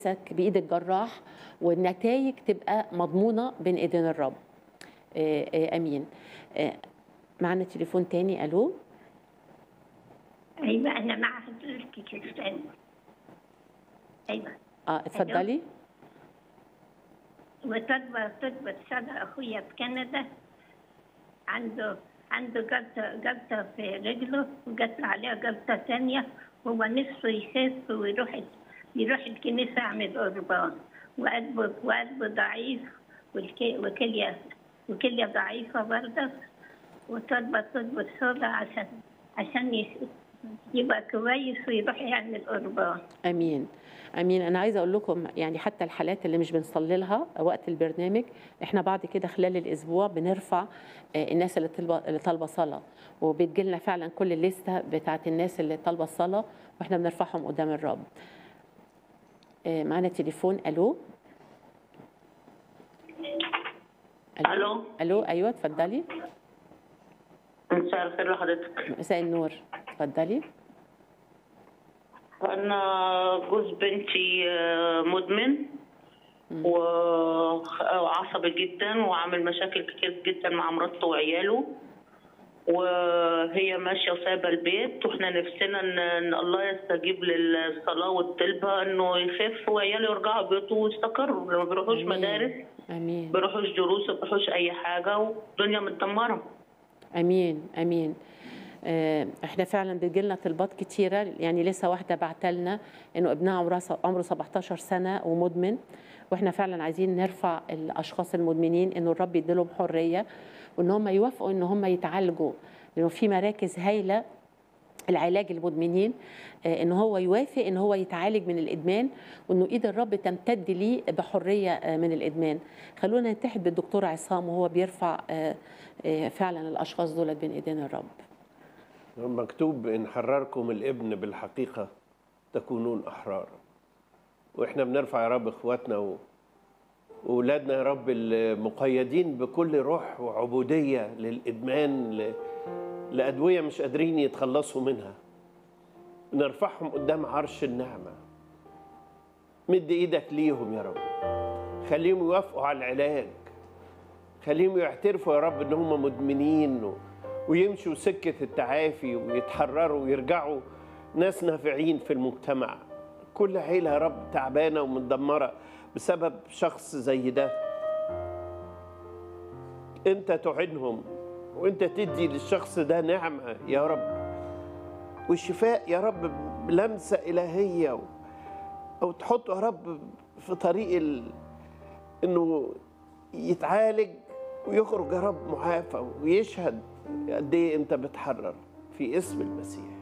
نفسك بايد الجراح والنتائج تبقى مضمونه بين ايدين الرب آه، آه، امين آه، معنا تليفون تاني الو ايوه انا مع حضرتك يا استاذ ايوه اه اتفضلي وطلبة طلبة صدى اخويا في كندا عنده عنده جلطة جلطة في رجله وجت عليها جلطة تانية هو نفسه يخف ويروح يروح الكنيسة يعمل قربان وقلبه وقلبه ضعيف والك- وكلية وكلية ضعيفة برضه وطلبة طلبة صدى عشان عشان يس- يبقى كويس ويروح يعمل قربان امين امين انا عايزه اقول لكم يعني حتى الحالات اللي مش بنصلي لها وقت البرنامج احنا بعد كده خلال الاسبوع بنرفع آه، الناس اللي طالبه اللي طالبه صلاه وبتجي لنا فعلا كل الليسته بتاعت الناس اللي طالبه الصلاه واحنا بنرفعهم قدام الرب آه، معانا تليفون الو ألو. الو ايوه اتفضلي مساء الخير لحضرتك مساء النور اتفضلي أنا جوز بنتي آه، مدمن و- وعصبي جدا وعامل مشاكل كتير جدا مع مراته وعياله وهي ماشية وسايبة البيت واحنا نفسنا ان إن الله يستجيب للصلاة والطلبة انه يخف وعياله يرجعوا بيوته ويستقروا لما بيروحوش آمين. مدارس امين بيروحوش دروس ما بيروحوش اي حاجة والدنيا متدمرة امين امين آه، احنا فعلا بتجيلنا طلبات كتيره يعني لسه واحده بعتلنا انه ابنها عمرها عمره 17 سنه ومدمن واحنا فعلا عايزين نرفع الاشخاص المدمنين انه الرب يديلهم حريه وان هم يوافقوا ان هم يتعالجوا لانه في مراكز هايله العلاج المدمنين آه، ان هو يوافق ان هو يتعالج من الادمان وانه ايد الرب تمتد ليه بحريه آه، من الادمان خلونا نتحد بالدكتور عصام وهو بيرفع آه، آه، فعلا الاشخاص دول بين ايدين الرب مكتوب إن حرركم الابن بالحقيقة تكونون أحرارا وإحنا بنرفع يا رب إخواتنا و- وأولادنا يا رب المقيدين بكل روح وعبودية للإدمان ل... لأدوية مش قادرين يتخلصوا منها نرفعهم قدام عرش النعمة مد إيدك ليهم يا رب خليهم يوافقوا على العلاج خليهم يعترفوا يا رب ان هم مدمنين و... ويمشوا سكه التعافي ويتحرروا ويرجعوا ناس نافعين في المجتمع كل عيله يا رب تعبانه ومتدمره بسبب شخص زي ده انت تعينهم وانت تدي للشخص ده نعمه يا رب والشفاء يا رب بلمسه الهيه و... او تحطه يا رب في طريق ال... انه يتعالج ويخرج يا رب معافى ويشهد قد ايه انت بتحرر في اسم المسيح